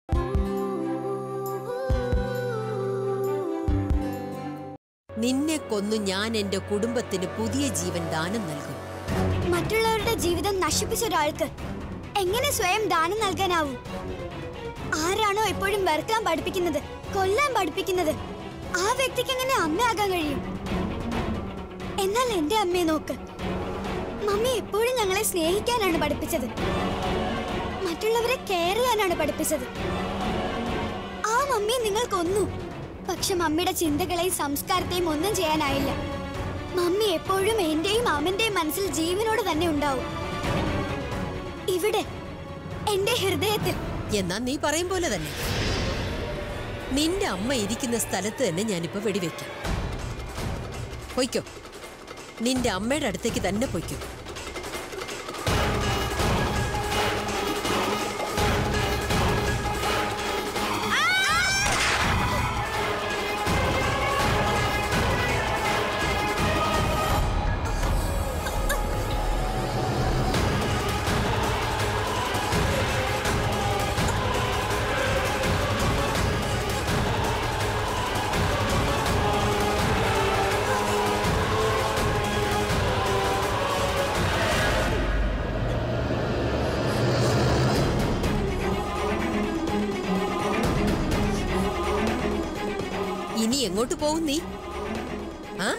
നിന്നെ കൊന്നു ഞാൻ എന്റെ കുടുംബത്തിന് പുതിയ ജീവൻ ദാനം നൽകും മറ്റുള്ളവരുടെ ജീവിതം നശിപ്പിച്ച ഒരാൾക്ക് എങ്ങനെ സ്വയം ദാനം നൽകാനാവും ആരാണോ എപ്പോഴും വെറുക്കാൻ പഠിപ്പിക്കുന്നത് കൊല്ലാൻ പഠിപ്പിക്കുന്നത് ആ വ്യക്തിക്ക് എങ്ങനെ അമ്മയാകാൻ കഴിയും എന്നാൽ എന്റെ അമ്മയെ നോക്ക് മമ്മി എപ്പോഴും ഞങ്ങളെ സ്നേഹിക്കാനാണ് പഠിപ്പിച്ചത് മറ്റുള്ളവരെ കെയർ ചെയ്യാനാണ് പഠിപ്പിച്ചത് ആ മമ്മിയെ നിങ്ങൾ കൊന്നു പക്ഷെ മമ്മിയുടെ ചിന്തകളെയും സംസ്കാരത്തെയും ഒന്നും ചെയ്യാനായില്ല മമ്മി എപ്പോഴും എന്റെയും അമ്മന്റെയും മനസ്സിൽ ജീവനോട് തന്നെ ഉണ്ടാവും ഇവിടെ എന്റെ ഹൃദയത്തിൽ എന്നാ നീ പറയും പോലെ തന്നെ നിന്റെ അമ്മ ഇരിക്കുന്ന സ്ഥലത്ത് തന്നെ ഞാനിപ്പോ വെടിവെക്കാം പൊയ്ക്കോ നിന്റെ അമ്മയുടെ അടുത്തേക്ക് തന്നെ പൊയ്ക്കോ ഇനി എങ്ങോട്ട് പോകും നീ ആ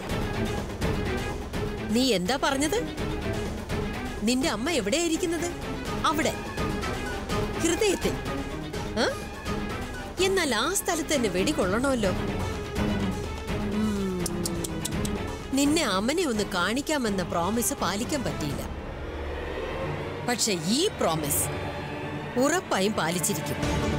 നീ എന്താ പറഞ്ഞത് നിന്റെ അമ്മ എവിടെയായിരിക്കുന്നത് അവിടെ ഹൃദയത്തിൽ ആ? എന്നാൽ ആ സ്ഥലത്ത് തന്നെ വെടികൊള്ളണമല്ലോ ഉം. നിന്നെ അമ്മനെ ഒന്ന് കാണിക്കാമെന്ന പ്രോമിസ് പാലിക്കാൻ പറ്റിയില്ല പക്ഷെ ഈ പ്രോമിസ് ഉറപ്പായും പാലിച്ചിരിക്കും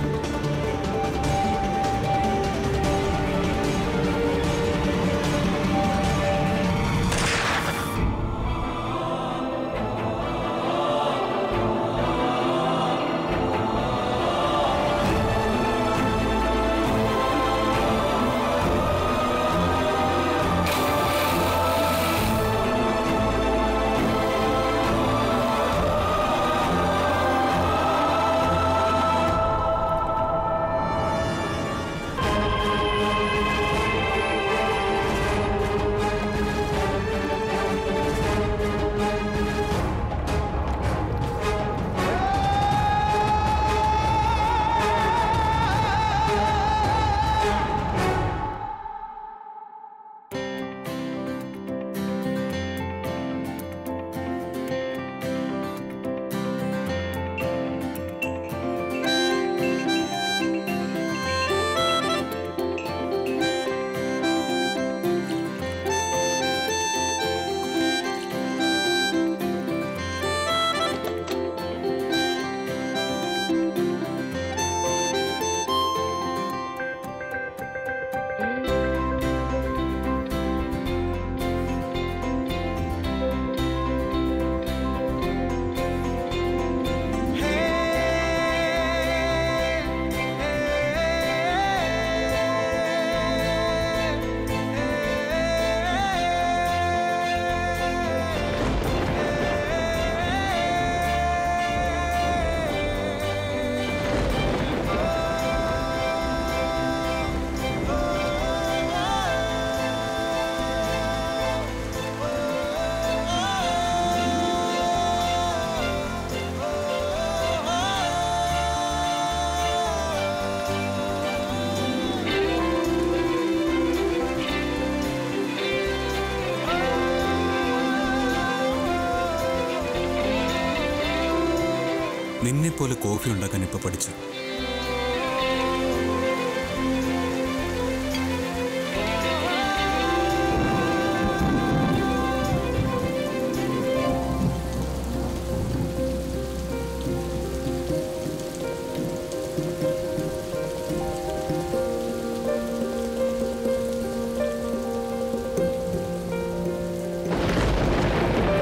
നിന്നെപ്പോലെ കോഫി ഉണ്ടാക്കാൻ ഇപ്പൊ പഠിച്ചു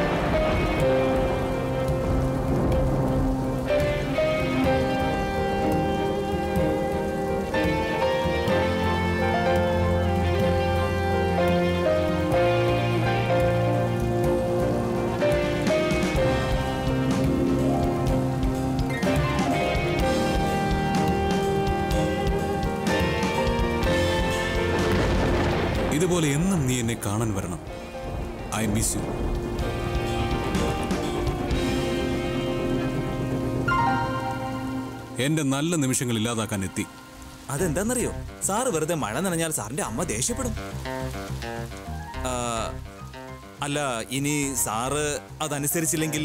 ആ ഇതുപോലെ എന്നും നീ എന്നെ കാണാൻ വരണം ഐ മിസ് യു എന്റെ നല്ല നിമിഷങ്ങൾ ഇല്ലാതാക്കാൻ എത്തി അതെന്താന്നറിയോ സാറ് വെറുതെ മഴ നനഞ്ഞാൽ സാറിന്റെ അമ്മ ദേഷ്യപ്പെടും ആ, അല്ല ഇനി സാറ് അതനുസരിച്ചില്ലെങ്കിൽ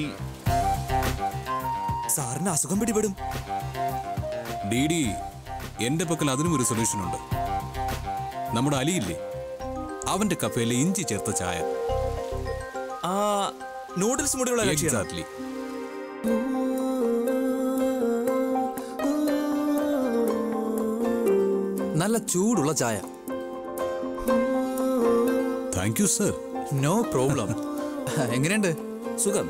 സാറിന് അസുഖം പിടിപെടും ഡി ഡി എന്റെ പക്കൽ അതിനും ഒരു സൊല്യൂഷൻ ഉണ്ട് നമ്മുടെ അലിയില്ലേ അവന്റെ കഫേയിലെ ഇഞ്ചി ചേർത്ത ചായ ആ നൂഡിൽസ് മുടിയുള്ള കക്ഷിയാണ് എക്സാക്ട്ലി നല്ല ചൂടുള്ള ചായ thank you sir no problem എങ്ങനെയുണ്ട് സുഖം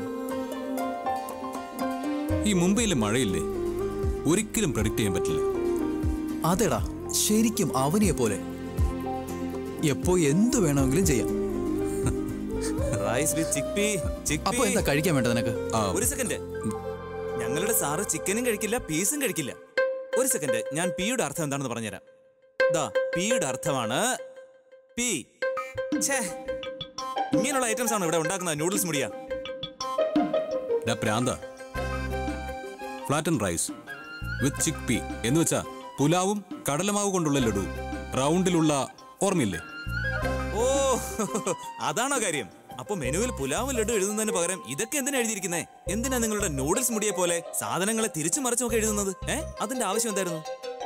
ഈ മുംബൈയിലെ മഴയില്ലേ ഒരിക്കലും പ്രഡിക്റ്റ് ചെയ്യാൻ പറ്റില്ല അതെടാ ശരിക്കും അവനിയെ പോലെ എപ്പോ എന്ത് വേണമെങ്കിലും ചെയ്യാം റൈസ് വിത്ത് ചിക്പി അപ്പൊ എന്താ ചിക്പി കഴിക്കാൻ വേണ്ട നിനക്ക് ആ, ഒരു സെക്കൻഡ് ഞങ്ങളുടെ സാറ് ചിക്കനും കഴിക്കില്ല പീസും കഴിക്കില്ല ഒരു സെക്കൻഡ് ഞാൻ പിയുടെ അർത്ഥം എന്താണെന്ന് പറഞ്ഞുതരാം ദാ പിയുടെ അർത്ഥമാണ് പി ഛേ ഇങ്ങനെയുള്ള ഐറ്റംസ് ആണ് ഇവിടെ ഉണ്ടാക്കുന്നത് നൂഡിൽസ് മുടിയ ഡാ പ്രാന്ത flatten rice with chickpea എന്ന് വെച്ചാ പുലാവും കടലമാവ് കൊണ്ടുള്ള ലഡു റൗണ്ടിലുള്ള ഓർമ്മയില്ലേ ഓ അതാണോ കാര്യം അപ്പൊ മെനുവിൽ പുലാവ് ലഡു എഴുതുന്നതിന് പകരം ഇതൊക്കെ എന്തിനാ എഴുതിയിരിക്കുന്നേ എന്തിനാ നിങ്ങളുടെ നൂഡിൽസ് മുടിയെ പോലെ സാധനങ്ങളെ തിരിച്ചു മറിച്ചുമൊക്കെ എഴുതുന്നത് ഏ അതിന്റെ ആവശ്യം എന്തായിരുന്നു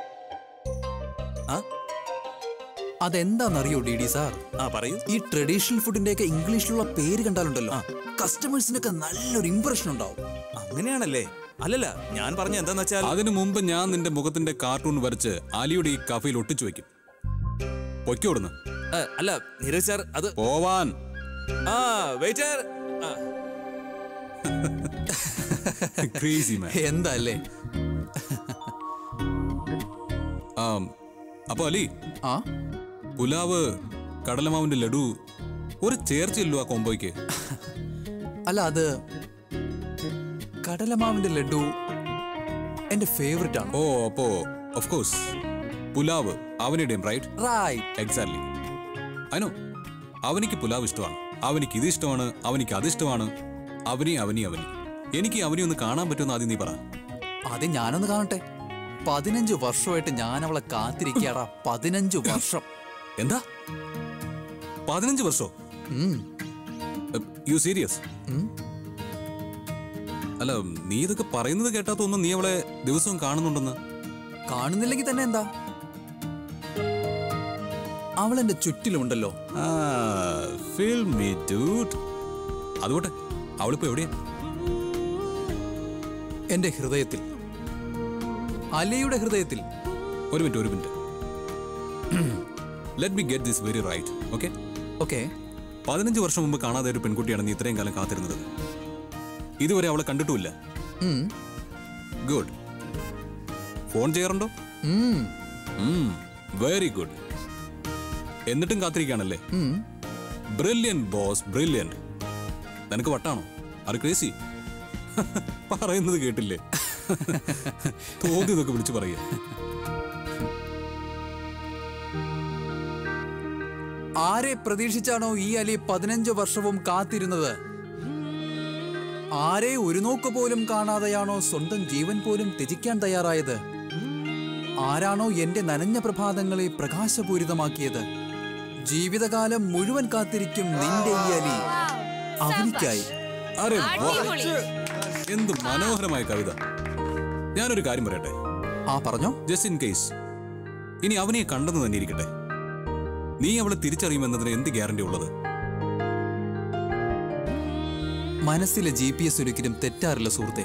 ആ അതെന്താണെന്നറിയോ ഡി ഡി സാർ ആ പറയൂ ഈ ട്രഡീഷണൽ ഫുഡിന്റെ ഒക്കെ ഇംഗ്ലീഷിലുള്ള പേര് കണ്ടാലുണ്ടല്ലോ കസ്റ്റമേഴ്സിനൊക്കെ നല്ലൊരു ഇംപ്രഷൻ ഉണ്ടാവും അങ്ങനെയാണല്ലേ അല്ലല്ല ഞാൻ പറഞ്ഞ എന്താന്ന് വെച്ചാൽ അതിനു മുമ്പ് ഞാൻ നിന്റെ മുഖത്തിന്റെ കാർട്ടൂൺ വരച്ച് അലിയുടെ ഈ കഫയിൽ ഒട്ടിച്ചു വെക്കും പൊയ്ക്കോടുന്നു ആ, അല്ല നീരജ് സാർ അത് പോവാൻ ആ വെയിറ്റർ ക്രേസി മാൻ എന്താ അല്ലേ അപ്പൊ അലി ആ പുലാവ് കടലമാവിന്റെ ലഡു ഒരു ചേർച്ചയില്ലോ ആ കോമ്പോയ്ക്ക് അല്ല അത് കടലമാവിന്റെ ലഡു എന്റെ ഫേവററ്റ് ആണ് ഓ അപ്പോ ഓഫ് കോഴ്സ് പുലാവ് അവനുടെയും റൈറ്റ് റൈറ്റ് എക്സാക്ട്ലി അനോ അവനിക്ക് പുലാവ് ഇഷ്ടമാണ് അവനിക്ക് ഇത് ഇഷ്ടമാണ് അവനിക്ക് അത് ഇഷ്ടമാണ് അവനി അവനി അവനി എനിക്ക് അവനെ ഒന്ന് കാണാൻ പറ്റുമെന്ന് ആദ്യം നീ പറ ആദ്യം ഞാനൊന്ന് കാണട്ടെ പതിനഞ്ച് വർഷമായിട്ട് ഞാൻ അവളെ കാത്തിരിക്കാടാ പതിനഞ്ച് വർഷം എന്താ പതിനഞ്ച് വർഷോ ഉം. യു സീരിയസ് ഉം. അല്ല നീ ഇതൊക്കെ പറയുന്നത് കേട്ടാ തോന്നുന്നു നീ അവളെ ദിവസവും കാണുന്നുണ്ടെന്ന് കാണുന്നില്ലെങ്കിൽ തന്നെ എന്താ അവൾ എന്റെ ചുറ്റിലുണ്ടല്ലോ ഫീൽ മീ ഡൂഡ് അതുകൊട്ടെ അവളിപ്പോ എവിടെയാ എന്റെ ഹൃദയത്തിൽ അലിയുടെ ഹൃദയത്തിൽ ഒരു മിനിറ്റ് ഒരു minute let me get this very right okay okay പതിനഞ്ച് വർഷം മുമ്പ് കാണാതെ ഒരു പെൺകുട്ടിയാണ് നീ ഇത്രയും കാലം കാത്തിരുന്നത് ഇതുവരെ അവളെ കണ്ടിട്ടുമില്ല ഗുഡ് ഫോൺ ചെയ്യാറുണ്ടോ വെരി ഗുഡ് എന്നിട്ടും കാത്തിരിക്കുകയാണല്ലേ ബ്രില്യൻ ബോസ് ബ്രില്യൻ നിനക്ക് വട്ടാണോ അത് ക്രേസി പറയുന്നത് കേട്ടില്ലേ തോന്നിയതൊക്കെ വിളിച്ചു പറയുക ആരെ പ്രതീക്ഷിച്ചാണോ ഈ അലി പതിനഞ്ച് വർഷവും കാത്തിരുന്നത് ആരെ ഒരു നോക്ക് പോലും കാണാതെയാണോ സ്വന്തം ജീവൻ പോലും ത്യജിക്കാൻ തയ്യാറായത് ആരാണോ എന്റെ നനഞ്ഞ പ്രഭാതങ്ങളെ പ്രകാശപൂരിതമാക്കിയത് ജീവിതകാലം മുഴുവൻ കാത്തിരിക്കും നിന്റെ ഈ അലി അവനിക്കായി അരെ വാ. എന്ത് മനോഹരമായ കവിത ഞാനൊരു കാര്യം പറയട്ടെ ആ പറഞ്ഞോ ജസ്റ്റ് ഇൻ കേസ് ഇനി അവനെ കണ്ടെന്ന് തന്നെ ഇരിക്കട്ടെ നീ അവളെ തിരിച്ചറിയുമെന്നതിന് എന്ത് ഗ്യാരണ്ടി ഉള്ളത് മനസ്സിലെ ജി പി എസ് ഒരിക്കലും തെറ്റാറില്ല സുഹൃത്തെ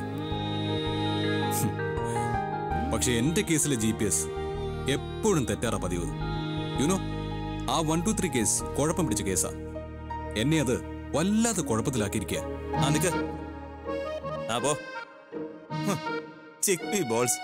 പക്ഷെ എന്റെ കേസിലെ ജി പി എസ് എപ്പോഴും തെറ്റാറ പതിവ് യുനോ ആ വൺ ടു ത്രീ കേസ് കുഴപ്പം പിടിച്ച കേസാ എന്നെ അത് വല്ലാതെ കുഴപ്പത്തിലാക്കിയിരിക്കുക ആ നിക്ക് അപ്പോ ചിക്പി ബോൾസ്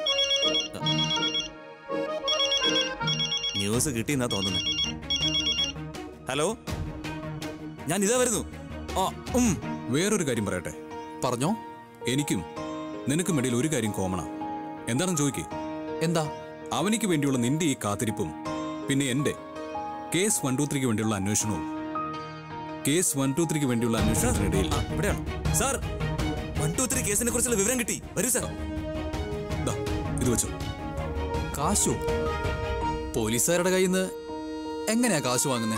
ന്യൂസ് കിട്ടിയെന്നാ തോന്നുന്നു ഹലോ ഞാൻ ഇതാ വരുന്നു ആ ഉം വേറൊരു കാര്യം പറയട്ടെ പറഞ്ഞോ എനിക്കും നിനക്കും ഇടയിൽ ഒരു കാര്യം കോമണാ എന്താണെന്ന് ചോദിക്കേ എന്താ അവനിക്ക് വേണ്ടിയുള്ള നിന്റെ ഈ കാത്തിരിപ്പും പിന്നെ എന്റെ കേസ് വൺ ടു ത്രീക്ക് വേണ്ടിയുള്ള അന്വേഷണവും കേസ് വൺ ടു ത്രീക്ക് വേണ്ടിയുള്ള അന്വേഷണത്തിനിടയിൽ ആ, ഇവിടെയാണ് സാർ വൺ ടു ത്രീ കേസിനെ കുറിച്ചുള്ള വിവരം കിട്ടി വരൂ സാർ ദാ, ഇത് വെച്ചോ കാശോ പോലീസുകാരുടെ കയ്യിൽ നിന്ന് എങ്ങനെയാ കാശ് വാങ്ങുന്നേ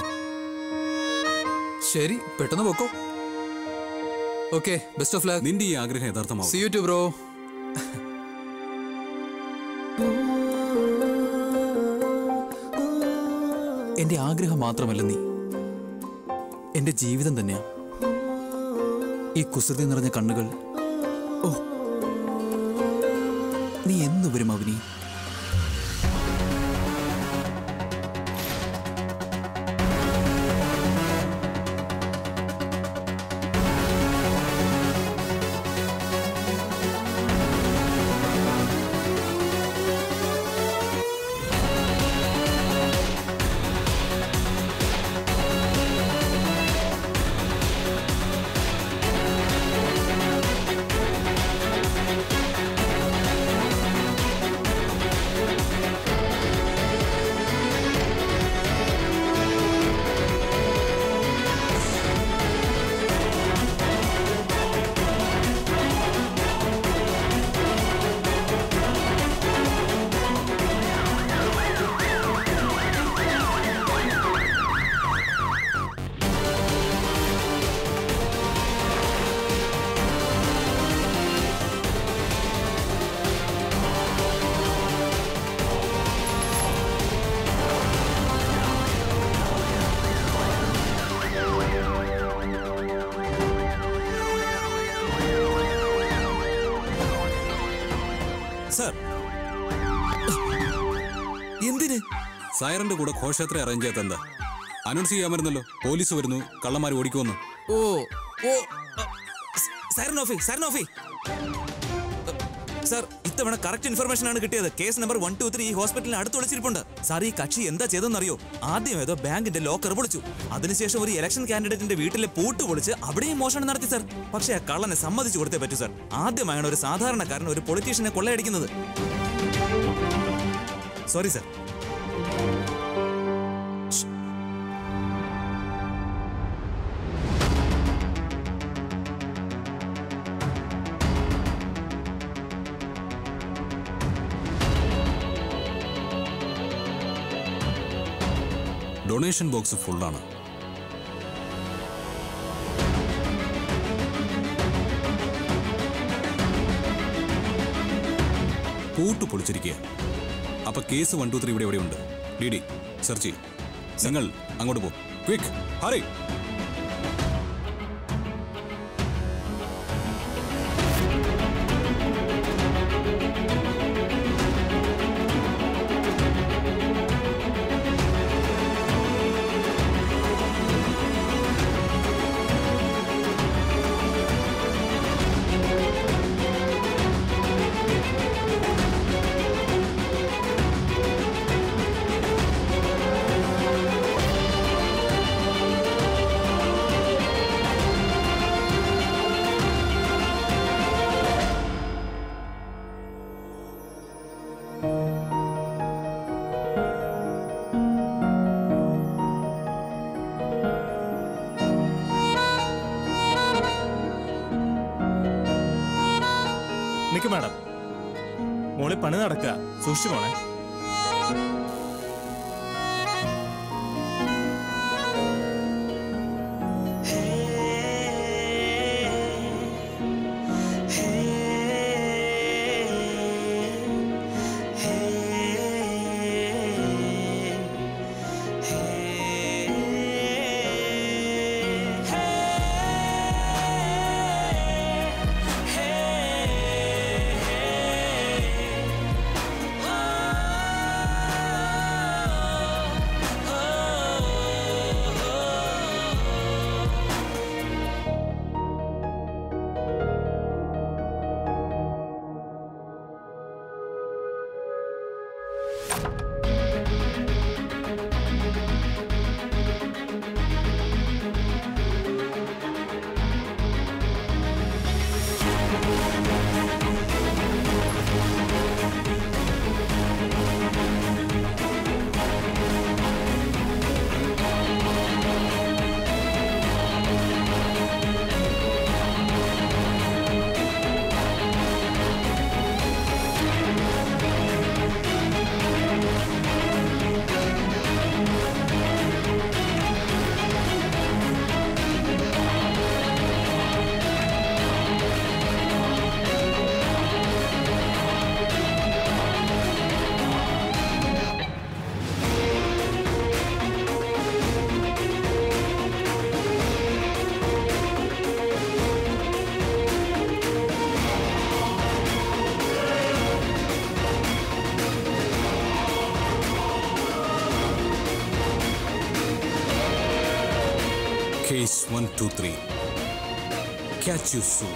ശരി പെട്ടെന്ന് പൊക്കോ ഓക്കെ ബെസ്റ്റ് ഓഫ് ലക്ക് നിന്റെ ഈ ആഗ്രഹം യഥാർത്ഥമാവും സി യു ടു ബ്രോ എന്റെ ആഗ്രഹം മാത്രമല്ല നീ എന്റെ ജീവിതം തന്നെയാ ഈ കുസൃതി നിറഞ്ഞ കണ്ണുകൾ ഓ നീ എന്ന് വരും അവനി സാർ എന്തിന് സൈറന്റെ കൂടെ ഘോഷയാത്ര അറേഞ്ച് ചെയ്യാത്ത എന്താ അനൗൺസ് ചെയ്യാമായിരുന്നല്ലോ പോലീസ് വരുന്നു കള്ളന്മാർ ഓടിക്കുമെന്ന് ഓ ഓ സാർ നോഫി സാർ നോഫി സാർ ഇത്തവണ കറക്റ്റ് ഇൻഫർമേഷൻ ആണ് കിട്ടിയത് case number one two three ഈ ഹോസ്പിറ്റലിന് അടുത്ത് വിളിച്ചിരിപ്പുണ്ട് സാർ ഈ കക്ഷി എന്താ ചെയ്തെന്നറിയോ ആദ്യം ഏതോ ബാങ്കിന്റെ ലോക്കർ പൊളിച്ചു അതിനുശേഷം ഒരു ഇലക്ഷൻ കാൻഡിഡേറ്റിന്റെ വീട്ടിലെ പൂട്ട് പൊളിച്ച് അവിടെയും മോഷണം നടത്തി സാർ പക്ഷേ ആ കള്ളനെ സമ്മതിച്ചു കൊടുത്തേ പറ്റൂ സാർ ആദ്യമായാണ് ഒരു സാധാരണക്കാരൻ ഒരു പൊളിറ്റീഷ്യനെ കൊള്ളയടിക്കുന്നത് സോറി സാർ ഡൊണേഷൻ ബോക്സ് ഫുള്ളാണ് പൂട്ട് പൊളിച്ചിരിക്കുക അപ്പൊ കേസ് വൺ ടു ത്രീ ഇവിടെ എവിടെയുണ്ട് ഡി ഡി സെർച്ച് ചെയ്യും നിങ്ങൾ അങ്ങോട്ട് പോ ക്വിക്ക് ഹറി നിക്ക് മാഡം മോളി പണി നടക്കുക സൂക്ഷിച്ചു പോണേ Hey Case 123. Catch you soon.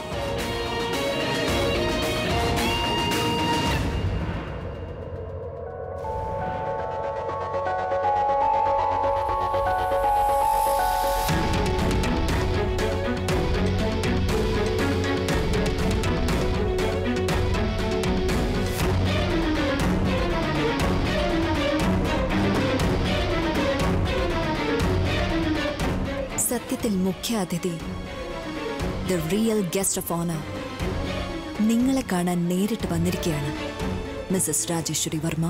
സത്യത്തിൽ മുഖ്യ അതിഥി the real guest of honour നിങ്ങളെ കാണാൻ നേരിട്ട് വന്നിരിക്കുകയാണ് മിസസ് രാജേശ്വരി വർമ്മ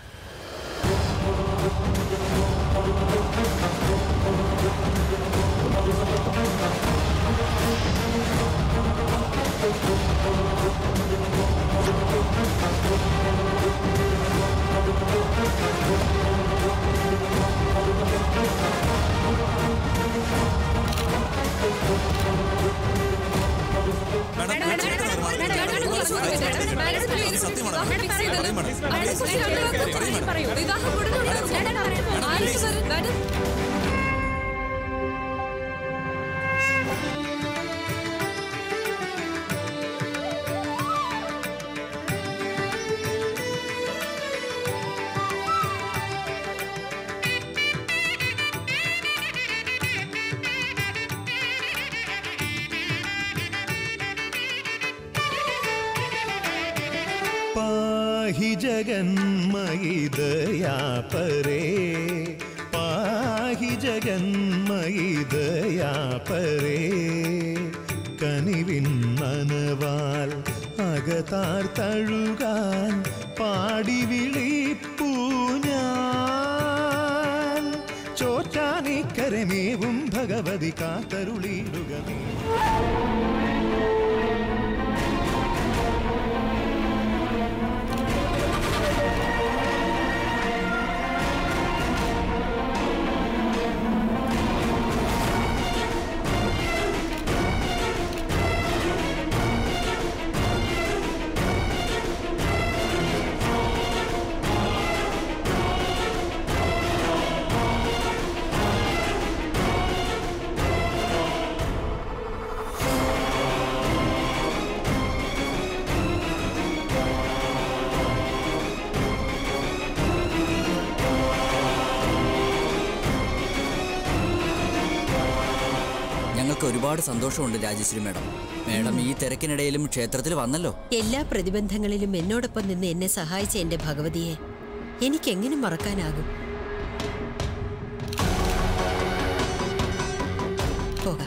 മാഡം ഈ ക്ഷേത്ര നിർമ്മാണത്തിൽ അത് സത്യമാണോ പറയും മാഡം പറയും മാഡം പ്ലീസ് पाहि जगन्मयि दया परे पाहि जगन्मयि दया परे കനിവിൻ നനവാൽ അകതാർ തഴുകാൻ പാടി വിളിപ്പൂ ഞാൻ ചോറ്റാനിക്കരമേവും ഭഗവതി കാത്തരുളിയിടുക നീ ഞങ്ങൾക്ക് ഒരുപാട് സന്തോഷമുണ്ട് രാജശ്രീ മേഡം മേഡം ഈ തിരക്കിനിടയിലും ക്ഷേത്രത്തിൽ വന്നല്ലോ എല്ലാ പ്രതിബന്ധങ്ങളിലും എന്നോടൊപ്പം നിന്ന് എന്നെ സഹായിച്ച എന്റെ ഭഗവതിയെ എനിക്കെങ്ങനെ മറക്കാനാകും പോകാം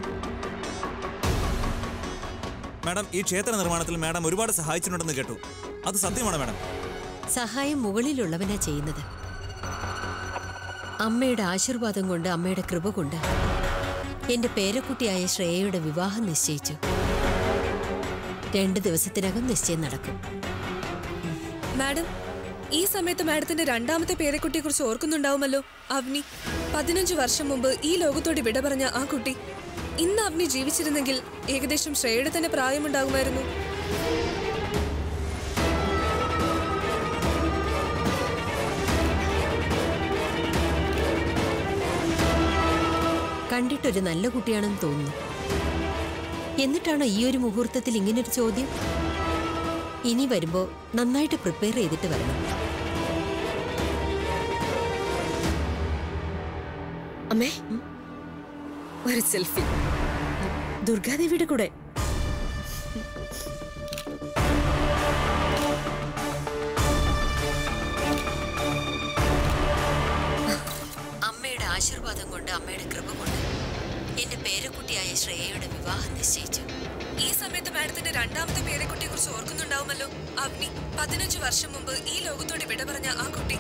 മാഡം ഈ ക്ഷേത്ര നിർമ്മാണത്തിൽ മാഡം ഒരുപാട് സഹായിച്ചിട്ടുണ്ടെന്ന് കേട്ടു അത് സത്യമാണോ മാഡം സഹായം മുകളിലുള്ളവനാ ചെയ്യുന്നത് അമ്മയുടെ ആശീർവാദം കൊണ്ട് അമ്മയുടെ കൃപ കൊണ്ട് എന്റെ പേരക്കുട്ടിയായ ശ്രേയയുടെ വിവാഹം നിശ്ചയിച്ചു രണ്ട് ദിവസത്തിനകം നിശ്ചയം നടക്കും മാഡം ഈ സമയത്ത് മാഡത്തിന്റെ രണ്ടാമത്തെ പേരെക്കുട്ടിയെ കുറിച്ച് ഓർക്കുന്നുണ്ടാവുമല്ലോ അവനി പതിനഞ്ചു വർഷം മുമ്പ് ഈ ലോകത്തോട് വിട പറഞ്ഞ ആ കുട്ടി ഇന്ന് അവനി ജീവിച്ചിരുന്നെങ്കിൽ ഏകദേശം ശ്രേയയുടെ തന്നെ പ്രായമുണ്ടാകുമായിരുന്നു കണ്ടിട്ടൊരു നല്ല കുട്ടിയാണെന്ന് തോന്നുന്നു എന്നിട്ടാണോ ഈ ഒരു മുഹൂർത്തത്തിൽ ഇങ്ങനൊരു ചോദ്യം ഇനി വരുമ്പോ നന്നായിട്ട് പ്രിപ്പയർ ചെയ്തിട്ട് വരണം അമ്മേ ഒരു സെൽഫി ദുർഗാദേവിയുടെ കൂടെ അമ്മയുടെ ആശീർവാദം കൊണ്ട് അമ്മയുടെ കൃപ കൊണ്ട് എന്റെ പേരക്കുട്ടിയായ ശ്രേയയുടെ വിവാഹം നിശ്ചയിച്ചു ഈ സമയത്ത് മാഡത്തിന്റെ രണ്ടാമത്തെ പേരെക്കുട്ടിയെ കുറിച്ച് ഓർക്കുന്നുണ്ടാവുമല്ലോ അവനി പതിനഞ്ചു വർഷം മുമ്പ് ഈ ലോകത്തോട് വിട പറഞ്ഞ ആ കുട്ടി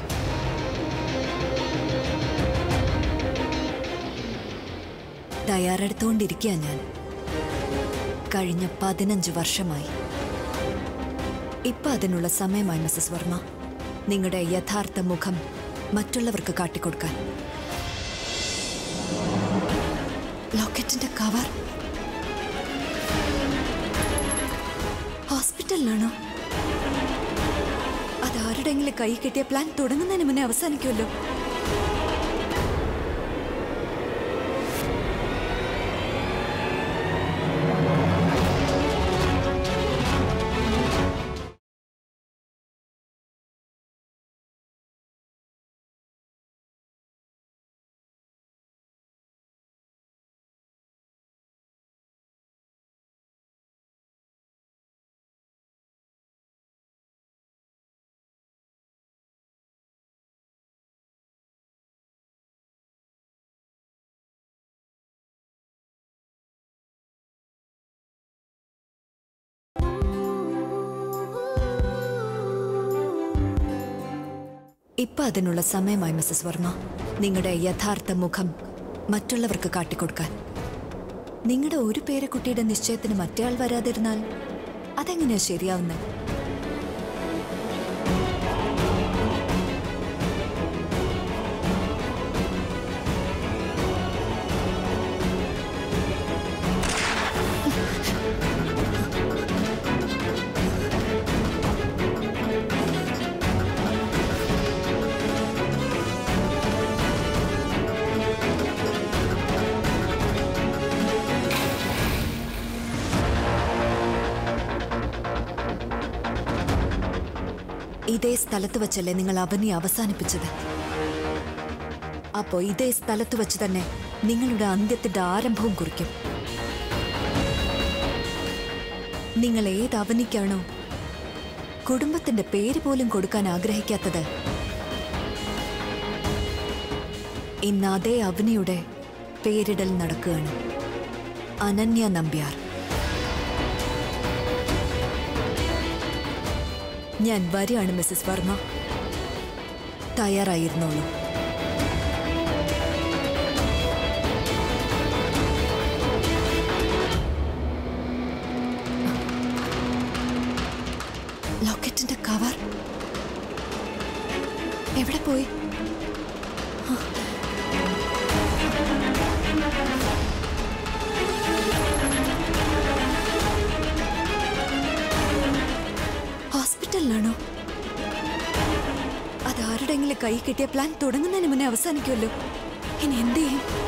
തയ്യാറെടുത്തുകൊണ്ടിരിക്കുക ഞാൻ കഴിഞ്ഞ പതിനഞ്ച് വർഷമായി ഇപ്പൊ അതിനുള്ള സമയമായി മിസസ് വർമ്മ നിങ്ങളുടെ യഥാർത്ഥ മുഖം മറ്റുള്ളവർക്ക് കാട്ടിക്കൊടുക്കാൻ ലോക്കറ്റിന്റെ കവർ ഹോസ്പിറ്റലിലാണോ അതാരുടെങ്കിലും കൈ കിട്ടിയ പ്ലാൻ തുടങ്ങുന്നതിന് മുന്നേ അവസാനിക്കുമല്ലോ ഇപ്പൊ അതിനുള്ള സമയമായി മിസ്സസ് വർമ്മ നിങ്ങളുടെ യഥാർത്ഥ മുഖം മറ്റുള്ളവർക്ക് കാട്ടിക്കൊടുക്കാൻ നിങ്ങളുടെ ഒരു പേരക്കുട്ടിയുടെ നിശ്ചയത്തിന് മറ്റേയാൾ വരാതിരുന്നാൽ അതെങ്ങനെയാ ശരിയാവുന്നത് ഇതേ സ്ഥലത്ത് വെച്ചല്ലേ നിങ്ങൾ അവനെ അവസാനിപ്പിച്ചത് അപ്പോ ഇതേ സ്ഥലത്ത് വെച്ച് തന്നെ നിങ്ങളുടെ അന്ത്യത്തിന്റെ ആരംഭവും കുറിക്കും നിങ്ങൾ ഏത് അവനിക്കാണോ കുടുംബത്തിന്റെ പേര് പോലും കൊടുക്കാൻ ആഗ്രഹിക്കാത്തത് ഇന്ന് അതേ അവനിയുടെ പേരിടൽ നടക്കുകയാണ് അനന്യ നമ്പ്യാർ ഞാൻ വരികയാണ് മിസ്സസ് വർമ്മ തയ്യാറായിരുന്നോളൂ ലോക്കറ്റിന്റെ കവർ എവിടെ പോയി ഹോസ്പിറ്റലിലാണോ അത് ആരുടെങ്കിലും കൈ കിട്ടിയ പ്ലാൻ തുടങ്ങുന്നതിന് മുന്നേ അവസാനിക്കുമല്ലോ ഇനി എന്ത് ചെയ്യും